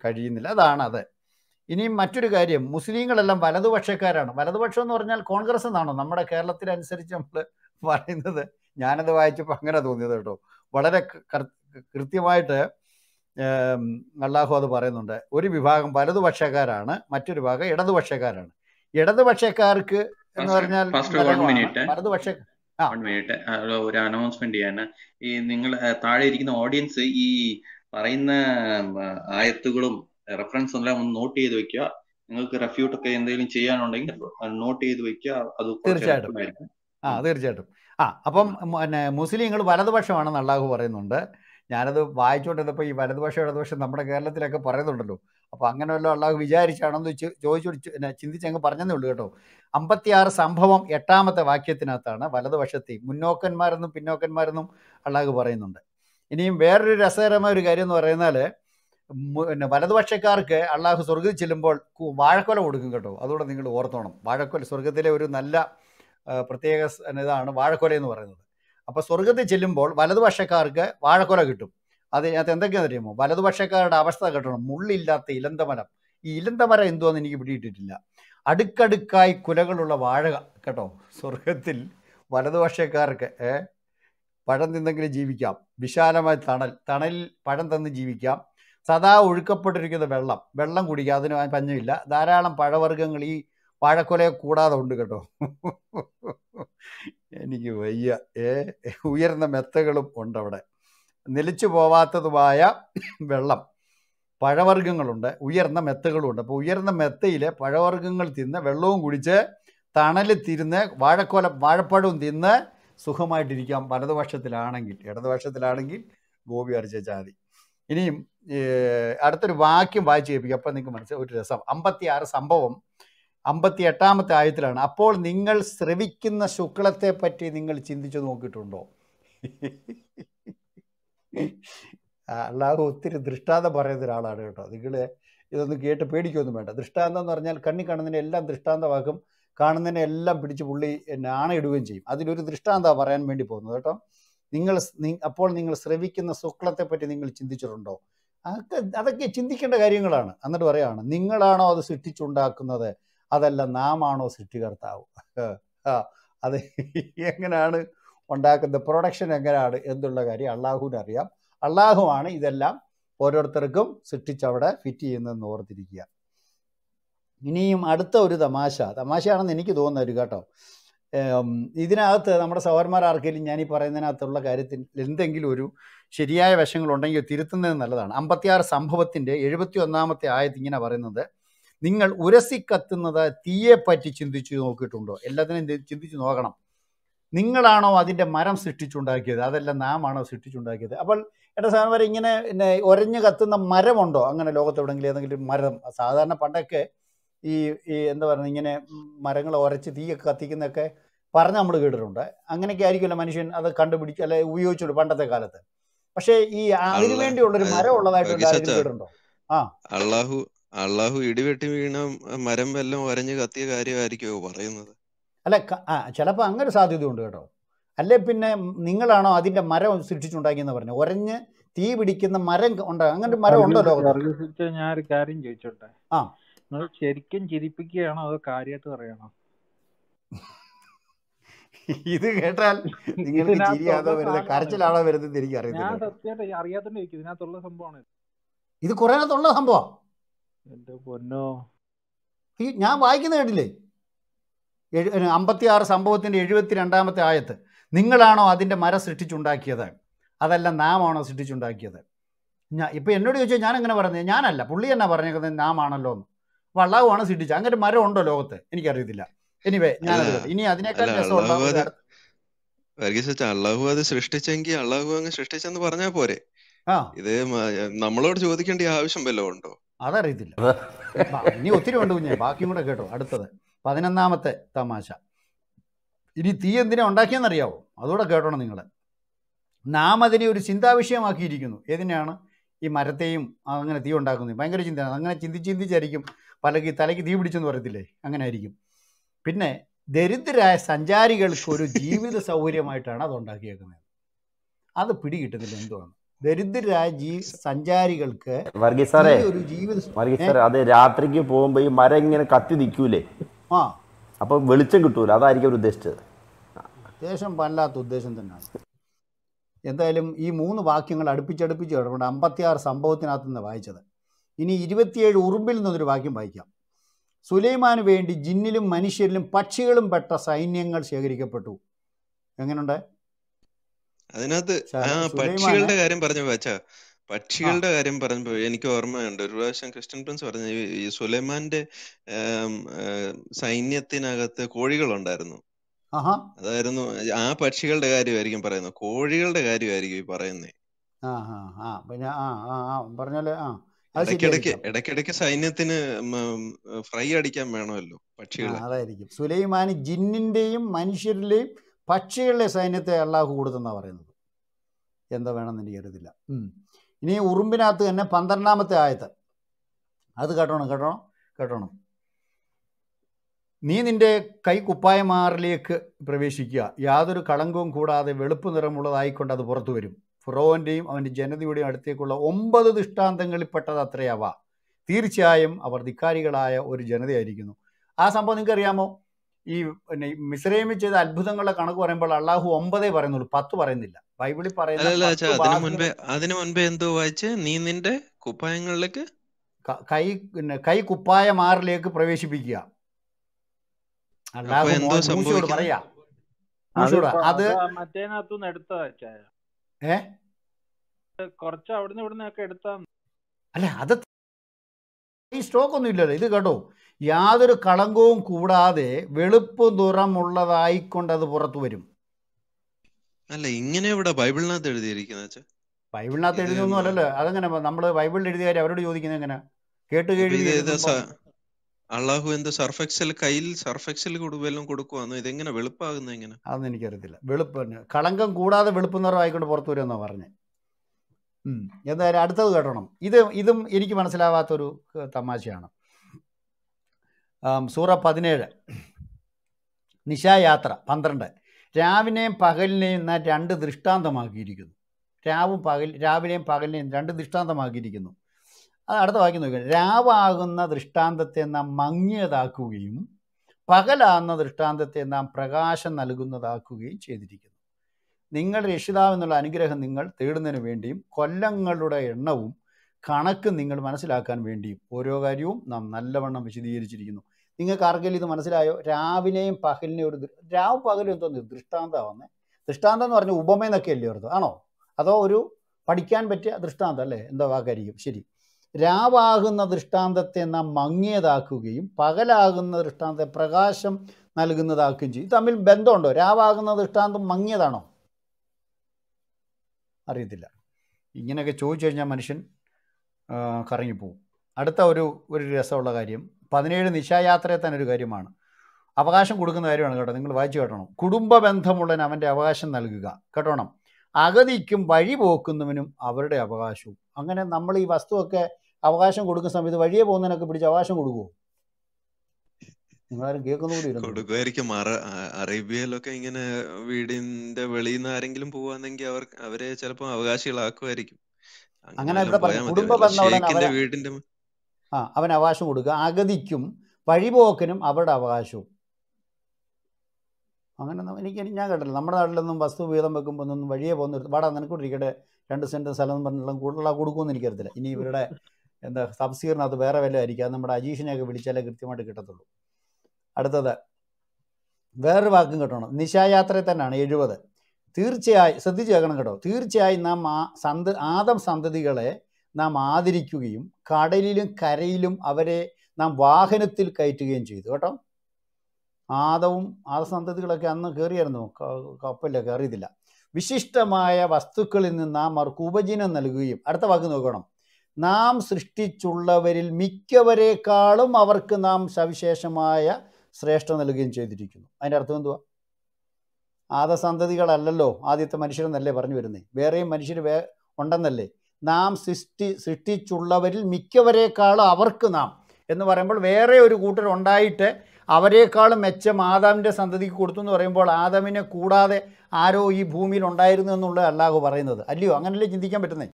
കഴിയുന്നില്ല അതാണ് അത് ഇനിയും മറ്റൊരു കാര്യം മുസ്ലിങ്ങളെല്ലാം വലതുപക്ഷക്കാരാണ് വലതുപക്ഷം എന്ന് പറഞ്ഞാൽ കോൺഗ്രസ് എന്നാണോ നമ്മുടെ കേരളത്തിലനുസരിച്ച് നമ്മൾ പറയുന്നത് ഞാനത് വായിച്ചപ്പോൾ അങ്ങനെ തോന്നിയത് കേട്ടോ വളരെ ക- കർ- കൃത്യമായിട്ട് ഏം, അള്ളാഹു അത് പറയുന്നുണ്ട് ഒരു വിഭാഗം വലതുപക്ഷക്കാരാണ് മറ്റൊരു വിഭാഗം ഇടതുപക്ഷക്കാരാണ് ഇടതുപക്ഷക്കാർക്ക് എന്ന് ഫാസ്റ്റ് പറഞ്ഞാൽ ഫാസ്റ്റ് വൺ നരകമാണ് മിനിറ്റ് വലതുപക്ഷ ആ വൺ മിനിറ്റ് ഒരു അനൗൺസ്മെന്റ് ചെയ്യാൻ ഈ നിങ്ങൾ താഴെ ഇരിക്കുന്ന ഓഡിയൻസ് ഈ പറയുന്ന ഉം, ആയത്തുകളും റെഫറൻസും എല്ലാം ഒന്ന് നോട്ട് ചെയ്ത് വെക്കുക നിങ്ങൾക്ക് റെഫ്യൂട്ട് ഒക്കെ എന്തെങ്കിലും ചെയ്യാനുണ്ടെങ്കിൽ നോട്ട് ചെയ്ത് വെക്കുക അത് കുറച്ച് തീർച്ചയായിട്ടും ഹെൽപ്ഫുൾ ആയിരിക്കും ആ ഉം. തീർച്ചയായിട്ടും ആ അപ്പം മ- പിന്നെ മുസ്ലിങ്ങൾ വലതുപക്ഷമാണെന്ന് അള്ളാഹു പറയുന്നുണ്ട് ഞാനത് വായിച്ചുകൊണ്ടിരുന്നപ്പോൾ ഈ വലതുപക്ഷം ഇടതുപക്ഷം നമ്മുടെ കേരളത്തിലൊക്കെ പറയുന്നുണ്ടല്ലോ അപ്പോൾ അങ്ങനെ വല്ലതും അള്ളാഹു വിചാരിച്ചാണെന്ന് ചോ- ചോദിച്ചു ചോ- പിന്നെ ചിന്തിച്ചങ്ങ് പറഞ്ഞതേ ഉള്ളൂ കേട്ടോ അമ്പത്തിയാറ് സംഭവം എട്ടാമത്തെ വാക്യത്തിനകത്താണ് വലതുപക്ഷത്തെയും മുന്നോക്കന്മാരെന്നും പിന്നോക്കന്മാരെന്നും അള്ളാഹു പറയുന്നുണ്ട് ഇനിയും വേറൊരു രസകരമായ ഒരു കാര്യം എന്ന് പറയുന്നാൽ മു- പിന്നെ വലതുപക്ഷക്കാർക്ക് അള്ളാഹു സ്വർഗത്തിൽ ചെല്ലുമ്പോൾ കു- വാഴക്കൊല കൊടുക്കും കേട്ടോ അതുകൂടെ നിങ്ങൾ ഓർത്തോണം വാഴക്കൊല സ്വർഗത്തിലെ ഒരു നല്ല ആ, പ്രത്യേക സ്- ഇതാണ് വാഴക്കൊല എന്ന് പറയുന്നത് അപ്പോൾ സ്വർഗത്തിൽ ചെല്ലുമ്പോൾ വലതുപക്ഷക്കാർക്ക് വാഴക്കൊല കിട്ടും അത് അത് എന്തൊക്കെയാണെന്ന് അറിയുമോ വലതുപക്ഷക്കാരുടെ അവസ്ഥ കിട്ടണം മുള്ളില്ലാത്ത ഇലന്തമരം ഈ ഇലന്തമരം എന്തുവാന്ന് എനിക്ക് പിടിയിട്ടിട്ടില്ല അടുക്കടുക്കായി കുലകളുള്ള വാഴ കേട്ടോ സ്വർഗത്തിൽ വലതുപക്ഷക്കാർക്ക് ഏ പഴം തിന്നെങ്കിലും ജീവിക്കാം വിശാലമായ തണൽ തണലിൽ പഴം തന്ന് ജീവിക്കാം സദാ ഒഴുക്കപ്പെട്ടിരിക്കുന്ന വെള്ളം വെള്ളം കുടിക്കാം അതിന് പഞ്ഞമില്ല ധാരാളം പഴവർഗ്ഗങ്ങൾ ഈ വാഴക്കൊലയെ കൂടാതെ ഉണ്ട് കേട്ടോ എനിക്ക് വയ്യ ഏ ഉയർന്ന മെത്തകളും ഉണ്ട് അവിടെ നിലച്ചു പോവാത്തതുമായ വെള്ളം പഴവർഗ്ഗങ്ങളുണ്ട് ഉയർന്ന മെത്തകളും ഉണ്ട് അപ്പോൾ ഉയർന്ന മെത്തയിലെ പഴവർഗ്ഗങ്ങൾ തിന്ന് വെള്ളവും കുടിച്ച് തണലിൽ തിരുന്ന് വാഴക്കൊല വാഴപ്പഴവും തിന്ന് സുഖമായിട്ടിരിക്കാം വലതുപക്ഷത്തിലാണെങ്കിൽ ഇടതുപക്ഷത്തിലാണെങ്കിൽ ഗോപി അരച്ച ചാതി ഇനിയും ഏർ, അടുത്തൊരു വാക്യം വായിച്ച് കേൾപ്പിക്കും അപ്പം നിങ്ങൾക്ക് മനസ്സിലാവും ഒരു രസം അമ്പത്തി ആറ് സംഭവം അമ്പത്തി എട്ടാമത്തെ ആയത്തിലാണ് അപ്പോൾ നിങ്ങൾ ശ്രവിക്കുന്ന ശുക്ലത്തെ പറ്റി നിങ്ങൾ ചിന്തിച്ചു നോക്കിയിട്ടുണ്ടോ ആ, അള്ളാഹു ഒത്തിരി ദൃഷ്ടാന്തം പറയുന്ന ഒരാളാണ് കേട്ടോ നിങ്ങൾ ഇതൊന്നും കേട്ട് പേടിക്കൊന്നും വേണ്ട ദൃഷ്ടാന്തം എന്ന് പറഞ്ഞാൽ കണ്ണി കാണുന്നതിനെ എല്ലാം ദൃഷ്ടാന്തമാക്കും കാണുന്നതിനെ എല്ലാം പിടിച്ച് പുള്ളി എന്നെ ആണയിടുകയും ചെയ്യും അതിലൊരു ദൃഷ്ടാന്തമാണ് പറയാൻ വേണ്ടി പോകുന്നത് കേട്ടോ നിങ്ങൾ സ്- നി- അപ്പോൾ നിങ്ങൾ ശ്രവിക്കുന്ന ശുക്ലത്തെ പറ്റി നിങ്ങൾ ചിന്തിച്ചിട്ടുണ്ടോ അതൊക്കെ അതൊക്കെ ചിന്തിക്കേണ്ട കാര്യങ്ങളാണ് എന്നിട്ട് പറയാണ് നിങ്ങളാണോ അത് സൃഷ്ടിച്ചുണ്ടാക്കുന്നത് അതല്ല നാം ആണോ സൃഷ്ടികർത്താവ് ആ, അത് എങ്ങനെയാണ് ഉണ്ടാക്കുന്നത് പ്രൊഡക്ഷൻ എങ്ങനെയാണ് എന്നുള്ള കാര്യം അള്ളാഹുവിന് അറിയാം അള്ളാഹുവാണ് ഇതെല്ലാം ഓരോരുത്തർക്കും സൃഷ്ടിച്ചവിടെ ഫിറ്റ് ചെയ്യുന്നതെന്ന് ഓർത്തിരിക്കുക ഇനിയും അടുത്ത ഒരു തമാശ തമാശയാണെന്ന് എനിക്ക് തോന്നുന്ന ഒരു കേട്ടോ ഏം, ഇതിനകത്ത് നമ്മുടെ സഹോദരന്മാർ ആർക്കെങ്കിലും ഞാൻ ഈ പറയുന്നതിനകത്തുള്ള കാര്യത്തിൽ എന്തെങ്കിലും ഒരു ശരിയായ വശങ്ങളുണ്ടെങ്കിൽ തിരുത്തുന്നത് നല്ലതാണ് അമ്പത്തിയാറ് സംഭവത്തിൻ്റെ എഴുപത്തി ഒന്നാമത്തെ ആയത്ത് ഇങ്ങനെ പറയുന്നത് നിങ്ങൾ ഉരസി കത്തുന്നത് തീയെ പറ്റി ചിന്തിച്ചു നോക്കിയിട്ടുണ്ടോ എല്ലാത്തിനും ഇത് ചിന്തിച്ചു നോക്കണം നിങ്ങളാണോ അതിൻ്റെ മരം സൃഷ്ടിച്ചുണ്ടാക്കിയത് അതല്ല നാം ആണോ സൃഷ്ടിച്ചുണ്ടാക്കിയത് അപ്പോൾ എൻ്റെ സാധനം ഇങ്ങനെ പിന്നെ ഒരഞ്ഞു കത്തുന്ന മരമുണ്ടോ അങ്ങനെ ലോകത്ത് എവിടെയെങ്കിലും ഏതെങ്കിലും മരം സാധാരണ പണ്ടൊക്കെ ഈ ഈ എന്താ പറയുക ഇങ്ങനെ മരങ്ങൾ ഉരച്ച് തീയൊക്കെ കത്തിക്കുന്നൊക്കെ പറഞ്ഞ് നമ്മൾ കേട്ടിട്ടുണ്ട് അങ്ങനെയൊക്കെ ആയിരിക്കുമല്ലോ മനുഷ്യൻ അത് കണ്ടുപിടിച്ച് അല്ലെ ഉപയോഗിച്ചുള്ളൂ പണ്ടത്തെ കാലത്ത് പക്ഷേ ഈ അതിനു അല്ല വേണ്ടിയുള്ളൊരു മരം ഉള്ളതായിട്ട് വർഗീസ് ആരെങ്കിലും അച്ഛാ കേട്ടിട്ടുണ്ടോ ആ അള്ളാഹു അള്ളാഹു ഇടിവെട്ടി വീണ മരം വല്ലതും ഒരഞ്ഞു കത്തിയ കാര്യമായിരിക്കുമോ പറയുന്നത് അല്ല ക- ആ ചിലപ്പോൾ അങ്ങനെ ഒരു സാധ്യതയുണ്ട് കേട്ടോ അല്ലേ പിന്നെ നിങ്ങളാണോ അതിൻ്റെ മരം സൃഷ്ടിച്ചുണ്ടാക്കിയെന്ന് പറഞ്ഞു ഒരഞ്ഞ് തീ പിടിക്കുന്ന മരം ഉണ്ടാകും അങ്ങനെ ഒരു മരം ഉണ്ടോ വർഗീസ് ലോകത്ത് വർഗീസ് അച്ഛാ, ഞാൻ ഒരു കാര്യം ചോദിച്ചോട്ടെ ആ നിങ്ങൾ ശരിക്കും ചിരിപ്പിക്കുകയാണോ അതോ കാര്യമായിട്ട് പറയണോ ഇത് കേട്ടാൽ നിങ്ങൾക്ക് ചിരിയാണോ ഇതിനകത്തുള്ള വരുന്നത് സാധനമാണ് ഇത് കരച്ചിലാണോ വരുന്നത് എനിക്ക് അറിയത്തില്ല ഞാൻ കേട്ടോ സത്യമായിട്ട് അറിയാത്തോണ്ട് ചോദിക്കും ഇതിനകത്തുള്ള സംഭവമാണ് ഇത്. ഇത് കുറേനകത്തുള്ള സംഭവം എന്റെ പൊന്നോ ഈ ഞാൻ വായിക്കുന്ന കേട്ടില്ലേ എഴു- ഒരു അമ്പത്തിയാറ് സംഭവത്തിൻ്റെ എഴുപത്തി രണ്ടാമത്തെ ആയത്ത് നിങ്ങളാണോ അതിൻ്റെ മരം സൃഷ്ടിച്ചുണ്ടാക്കിയത് അതല്ല നാം ആണോ സൃഷ്ടിച്ചുണ്ടാക്കിയത് ഞാൻ ഇപ്പം എന്നോട് ചോദിച്ചാൽ ഞാൻ എങ്ങനെ പറഞ്ഞത് ഞാനല്ല പുള്ളി എന്നാ പറഞ്ഞേക്കുന്നത് നാം ആണല്ലോ എന്ന് അപ്പോൾ അള്ളാഹുവാണ് സൃഷ്ടിച്ചത് അങ്ങനെ ഒരു മരം ഉണ്ടോ ലോകത്ത് എനിക്കറിയത്തില്ല എനിവേ അല്ല ഞാനത് കേട്ടു ഇനി അതിനേക്കാൾ അല്ല രസമുള്ള അള്ളാഹു ഒരു അത് അടുത്ത വർഗീസ് അച്ഛാ അള്ളാഹു അത് സൃഷ്ടിച്ചെങ്കിൽ അള്ളാഹു അങ്ങ് സൃഷ്ടിച്ചെന്ന് പറഞ്ഞാൽ പോരെ ആ ഇത് മ- നമ്മളോട് ചോദിക്കേണ്ട ആവശ്യം വല്ലതും ഉണ്ടോ അതറിയത്തില്ല ബാ- ഇനി ഒത്തിരി ഉണ്ട് കുഞ്ഞെ ബാക്കിയും കൂടെ കേട്ടോ അടുത്തത് പതിനൊന്നാമത്തെ തമാശ ഇനി തീ എന്തിനാ ഉണ്ടാക്കിയെന്നറിയാവോ അതുകൂടെ കേട്ടോണം നിങ്ങൾ നാം അതിനെ ഒരു ചിന്താവിഷയമാക്കിയിരിക്കുന്നു ഏതിനാണ് ഈ മരത്തെയും അങ്ങനെ തീ ഉണ്ടാക്കുന്നത് ഭയങ്കര ചിന്തയാണ് അങ്ങനെ ചിന്തിച്ച് ചിന്തിച്ചായിരിക്കും പലക്ക് തലയ്ക്ക് തീ പിടിച്ചെന്ന് പറയത്തില്ലേ അങ്ങനെ ആയിരിക്കും പിന്നെ ദരിദ്രരായ സഞ്ചാരികൾക്ക് ഒരു ജീവിത സൗകര്യമായിട്ടാണ് അത് ഉണ്ടാക്കിയേക്കുന്നത് അത് പിടികിട്ടുന്നില്ല എന്തുവാണ് ദരിദ്രരായ ജീ സഞ്ചാരികൾക്ക് വർഗീസ് ഈ സാറേ ഒരു ജീവിത വർഗീസ് ഏ സാറേ അത് രാത്രിക്ക് പോകുമ്പോൾ ഈ മരം ഇങ്ങനെ കത്തി നിൽക്കൂലേ ആ അപ്പോൾ വെളിച്ചം കിട്ടൂല അതായിരിക്കും അവർ ഉദ്ദേശിച്ചത് ഉദ്ദേശം പല്ലാത്ത ഉദ്ദേശം തന്നെയാണ് എന്തായാലും ഈ മൂന്ന് വാക്യങ്ങൾ അടുപ്പിച്ചടുപ്പിച്ച് കിടപ്പുണ്ട് അമ്പത്തിയാറ് സംഭവത്തിനകത്ത് നിന്ന് വായിച്ചത് ഇനി ഇരുപത്തിയേഴ് ഉറുമ്പിൽ നിന്നൊരു വാക്യം വായിക്കാം സുലൈമാന് വേണ്ടി ജിന്നിലും മനുഷ്യരിലും പക്ഷികളും പെട്ട സൈന്യങ്ങൾ ശേഖരിക്കപ്പെട്ടു എങ്ങനെയുണ്ട് അതിനകത്ത് ശ- ആ സുലൈമാന് പക്ഷികളുടെ കാര്യം പറഞ്ഞു വെച്ചാ പക്ഷികളുടെ കാര്യം പറഞ്ഞപ്പോ എനിക്ക് ഓർമ്മയുണ്ട് ഒരു പ്രാവശ്യം ക്രിസ്ത്യൻ പ്രിൻസ് പറഞ്ഞു ഈ ഈ സുലൈമാന്റെ ആം, ആ, സൈന്യത്തിനകത്ത് കോഴികളുണ്ടായിരുന്നു ആഹാ അതായിരുന്നു ആ പക്ഷികളുടെ കാര്യമായിരിക്കും പറയുന്നത് കോഴികളുടെ കാര്യമായിരിക്കും ഈ പറയുന്നത് ആ ആ ആ പിന്നെ ആ ആ ആ പറഞ്ഞാല് ആ അത് ഇടയ്ക്കിടയ്ക്ക് ശരിയായിരിക്കാം ഇടയ്ക്കിടയ്ക്ക് സൈന്യത്തിന് ഫ്രൈ അടിക്കാൻ വേണമല്ലോ ആ പക്ഷികളെ അതായിരിക്കും സുലൈമാന് ജിന്നിൻ്റെയും മനുഷ്യരിലെയും പക്ഷികളുടെ സൈന്യത്തെ അള്ളാഹു കൊടുത്തെന്നാണ് പറയുന്നത് എന്താ വേണമെന്ന് എനിക്ക് അറിയത്തില്ല ഉം. ഇനി ഉറുമ്പിനകത്ത് തന്നെ പന്ത്രണ്ടാമത്തെ ആയത്ത് അത് കേട്ടോണം കേട്ടോണം കേട്ടോണം നീ നിന്റെ കൈ കുപ്പായമാറിലേക്ക് പ്രവേശിക്കുക യാതൊരു കളങ്കവും കൂടാതെ വെളുപ്പ് നിറമുള്ളതായിക്കൊണ്ട് അത് പുറത്തു വരും ഫുറോവൻ്റെയും അവൻ്റെ ജനതയുടെയും അടുത്തേക്കുള്ള ഒമ്പത് ദൃഷ്ടാന്തങ്ങളിൽപ്പെട്ടത് അത്രയാവാ തീർച്ചയായും അവർ ധിക്കാരികളായ ഒരു ജനതയായിരിക്കുന്നു ആ സംഭവം നിങ്ങൾക്ക് അറിയാമോ ഈ പിന്നെ മിസ്രൈമിൽ ചെയ്ത അത്ഭുതങ്ങളുടെ കണക്ക് പറയുമ്പോൾ അള്ളാഹു ഒമ്പതേ പറയുന്നുള്ളൂ പത്ത് പറയുന്നില്ല ബൈബിളിൽ പറയുന്ന അല്ലല്ല അച്ഛാ പത്ത് അതിനു വാക്കുകൾ മുൻപേ അതിനു മുൻപേ എന്തോ വായിച്ച് നീ നിന്റെ കുപ്പായങ്ങളിലേക്ക് ക- കൈ പിന്നെ കൈ കുപ്പായമാറിലേക്ക് പ്രവേശിപ്പിക്കുക അപ്പൊ അള്ളാഹു എന്തോ മോ- മൂശയോട് സംഭവിക്കുന്നത് പറയാ അത് മൂശയോട് കൊ- അത് അത് മറ്റേനകത്തുനിന്ന് എടുത്തതാ ചായ ഏ കുറച്ച് അവിടുന്ന് ഇവിടുന്ന് ഒക്കെ എടുത്താ അല്ല അത് ഈ സ്റ്റോക്ക് ഒന്നും ഇല്ലല്ലോ ഇത് കേട്ടോ യാതൊരു കളങ്കവും കൂടാതെ വെളുപ്പ് നിറമുള്ളതായിക്കൊണ്ട് അത് പുറത്തു വരും അല്ല ഇങ്ങനെ ഇവിടെ ബൈബിളിനകത്ത് എഴുതിയിരിക്കുന്നത് അച്ഛാ ബൈബിളിനകത്ത് ഇത് എഴുതിയൊന്നും മ- അല്ലല്ലോ അതങ്ങനെ നമ്മൾ ബൈബിളിൽ എഴുതിയ കാര്യം അവരോട് ചോദിക്കുന്നത് എങ്ങനെ കേട്ട് അപ്പൊ കേൾവി ഇത് ഇത് എഴുതുമ്പം സ- അള്ളാഹു എന്ത് സർഫെക്സൽ കയ്യിൽ സർഫെക്സൽ വല്ലതും കൊടുക്കുവാന്നോ ഇതെങ്ങനെ വെളുപ്പാകുന്നത് എങ്ങനെ അതൊന്നും എനിക്കറിയത്തില്ല വെളുപ്പ് തന്നെ കളങ്കം കൂടാതെ വെളുപ്പ് നിറം ആയിക്കൊണ്ട് പുറത്തു വരുമെന്നാണ് പറഞ്ഞത് ഉം. എന്തായാലും അടുത്തത് കേട്ടണം ഇത് ഇതും എനിക്ക് മനസ്സിലാവാത്തൊരു ഏഹ്, തമാശയാണ് ആം, സൂറ പതിനേഴ് നിശായാത്ര പന്ത്രണ്ട് രാവിനെയും പകലിനെയും നാം രണ്ട് ദൃഷ്ടാന്തമാക്കിയിരിക്കുന്നു രാവും പകൽ രാവിലെയും പകലിനെയും രണ്ട് ദൃഷ്ടാന്തമാക്കിയിരിക്കുന്നു അത് അടുത്ത വാക്യം നോക്കുക രാവാകുന്ന ദൃഷ്ടാന്തത്തെ നാം മങ്ങിയതാക്കുകയും പകലാകുന്ന ദൃഷ്ടാന്തത്തെ നാം പ്രകാശം നൽകുന്നതാക്കുകയും ചെയ്തിരിക്കുന്നു നിങ്ങൾ രക്ഷിതാവെന്നുള്ള അനുഗ്രഹം നിങ്ങൾ തേടുന്നതിന് വേണ്ടിയും കൊല്ലങ്ങളുടെ എണ്ണവും കണക്ക് നിങ്ങൾ മനസ്സിലാക്കാൻ വേണ്ടിയും ഓരോ കാര്യവും നാം നല്ലവണ്ണം വിശദീകരിച്ചിരിക്കുന്നു നിങ്ങൾക്ക് ആർക്കെങ്കിലും ഇത് മനസ്സിലായോ രാവിലെയും പകലിനെയും ഒരു ദൃ- രാവും പകലും എന്തോ ദൃഷ്ടാന്തമാവുന്നത് ദൃഷ്ടാന്തം എന്ന് പറഞ്ഞാൽ ഉപമയെന്നൊക്കെ അല്ലേ അർത്ഥം ആണോ അതോ ഒരു പഠിക്കാൻ പറ്റിയ ദൃഷ്ടാന്തം അല്ലേ എന്തോ വാക്കായിരിക്കും ശരി രാവാകുന്ന ദൃഷ്ടാന്തത്തെ നാം മങ്ങിയതാക്കുകയും പകലാകുന്ന ദൃഷ്ടാന്തത്തെ പ്രകാശം നൽകുന്നതാക്കുകയും ചെയ്യും ഇത് തമ്മിൽ ബന്ധമുണ്ടോ രാവാകുന്ന ദൃഷ്ടാന്തം മങ്ങിയതാണോ അറിയത്തില്ല ഇങ്ങനെയൊക്കെ ചോദിച്ചു കഴിഞ്ഞാൽ മനുഷ്യൻ ആ, കറങ്ങിപ്പോവും അടുത്ത ഒരു ഒരു രസമുള്ള കാര്യം പതിനേഴ് നിശായാത്രയെ തന്നെ ഒരു കാര്യമാണ് അവകാശം കൊടുക്കുന്ന കാര്യമാണ് കേട്ടോ നിങ്ങൾ വായിച്ചു കേട്ടണം കുടുംബ ബന്ധമുള്ളവൻ അവൻ്റെ അവകാശം നൽകുക കേട്ടോണം അഗതിക്കും വഴി പോക്കുന്നവനും അവരുടെ അവകാശവും അങ്ങനെ നമ്മൾ ഈ വസ്തുവൊക്കെ അവകാശം കൊടുക്കുന്ന സമയത്ത് വഴിയെ പോകുന്നതിനൊക്കെ പിടിച്ച് അവകാശം കൊടുക്കുമോ നിങ്ങളാരും കേൾക്കുന്ന കൂടി ഇല്ലെന്ന് തോന്നുന്നു കൊടുക്കുമായിരിക്കും അറ അ- അറേബ്യയിലൊക്കെ ഇങ്ങനെ വീടിന്റെ വെളിയിൽ നിന്ന് ആരെങ്കിലും പോവാന്നെങ്കിൽ അവർ അവരെ ചിലപ്പോ അവകാശികളാക്കുമായിരിക്കും അങ്ങനെ അങ്ങനെ വല്ലതും ഇവിടെ പോയാൽ പറഞ്ഞു മതി കുടുംബ വല്ല ബന്ധമുള്ളവൻ ഷെയ്ഖിന്റെ അവരെ വീടിന്റെ മു- ആ അവൻ അവകാശം കൊടുക്കുക അഗതിക്കും വഴിപോക്കനും അവരുടെ അവകാശവും അങ്ങനെ ഒന്നും എനിക്ക് എനിക്ക് ഞാൻ കേട്ടില്ല നമ്മുടെ നാട്ടിലൊന്നും വസ്തു വീതം വെക്കുമ്പോൾ ഒന്നും വഴിയെ പോകുന്ന വാടാ നിനക്കൊണ്ടിരിക്കട്ടെ രണ്ട് സെൻറ്റ് സ്ഥലം എന്ന് പറഞ്ഞുള്ള കൂടുതലുള്ള കൊടുക്കുമെന്ന് എനിക്കറിയത്തില്ല ഇനി ഇവരുടെ എന്താ തഫ്സീറിനകത്ത് വേറെ വല്ല ആയിരിക്കും അത് നമ്മുടെ അജീഷിനെയൊക്കെ വിളിച്ചാലേ കൃത്യമായിട്ട് കിട്ടത്തുള്ളൂ അടുത്തത് വേറൊരു വാക്കും കേട്ടോണം നിശായാത്രയിൽ തന്നെയാണ് എഴുപത് തീർച്ചയായും ശ്രദ്ധിച്ച് കേൾക്കണം കേട്ടോ തീർച്ചയായും നാം ആ സന്ത ആദം സന്തതികളെ നാം ആദരിക്കുകയും കടലിലും കരയിലും അവരെ നാം വാഹനത്തിൽ കയറ്റുകയും ചെയ്തു കേട്ടോ ആദവും ആദ സന്തതികളൊക്കെ അന്ന് കയറിയായിരുന്നു ക- കപ്പലിലൊക്കെ അറിയത്തില്ല വിശിഷ്ടമായ വസ്തുക്കളിൽ നിന്ന് നാം അവർക്ക് ഉപജീവനം നൽകുകയും അടുത്ത വാക്ക് നോക്കണം നാം സൃഷ്ടിച്ചുള്ളവരിൽ മിക്കവരെക്കാളും അവർക്ക് നാം സവിശേഷമായ ശ്രേഷ്ഠ നൽകുകയും ചെയ്തിരിക്കുന്നു അതിൻ്റെ അർത്ഥം എന്തുവാ ആദസന്തതികളല്ലല്ലോ ആദ്യത്തെ മനുഷ്യരെന്നല്ലേ പറഞ്ഞു വരുന്നത് വേറെയും മനുഷ്യർ വേ ഉണ്ടെന്നല്ലേ നാം സൃഷ്ടി സൃഷ്ടിച്ചുള്ളവരിൽ മിക്കവരെക്കാളും അവർക്ക് നാം എന്ന് പറയുമ്പോൾ വേറെ ഒരു കൂട്ടർ ഉണ്ടായിട്ട് അവരെക്കാളും മെച്ചം ആദാമിൻ്റെ സന്തതിക്ക് കൊടുത്തു എന്ന് പറയുമ്പോൾ ആദാമിനെ കൂടാതെ ആരോ ഈ ഭൂമിയിൽ ഉണ്ടായിരുന്നു എന്നുള്ള അല്ലാഹു പറയുന്നത് അല്ലയോ അങ്ങനല്ലേ ചിന്തിക്കാൻ പറ്റുന്നേ